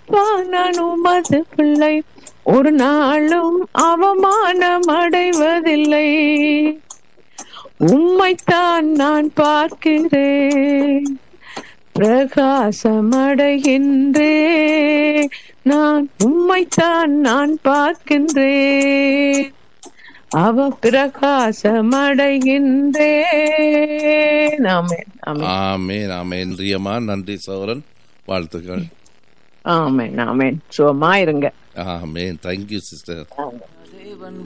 அப்பா நான் உமது பிள்ளை ஒரு நாளும் அவமானம் அடைவதில்லை உம்மைத்தான் நான் பார்க்கிறேன் பிரகாசமடைகின்றேன் நான் உம்மைத்தான் நான் பார்க்கின்றேன் அவ பிரகாசமடைகின்றேன் ஆமென் ஆமென் ஆமேன் ஆமேன் ரியமா நன்றி சௌரன் வாழ்த்துக்கள் ஆமென் ஆமென் சுகமா இருங்க ஆமேன் தேங்க்யூ சிஸ்டர் ஆமென். தேவன்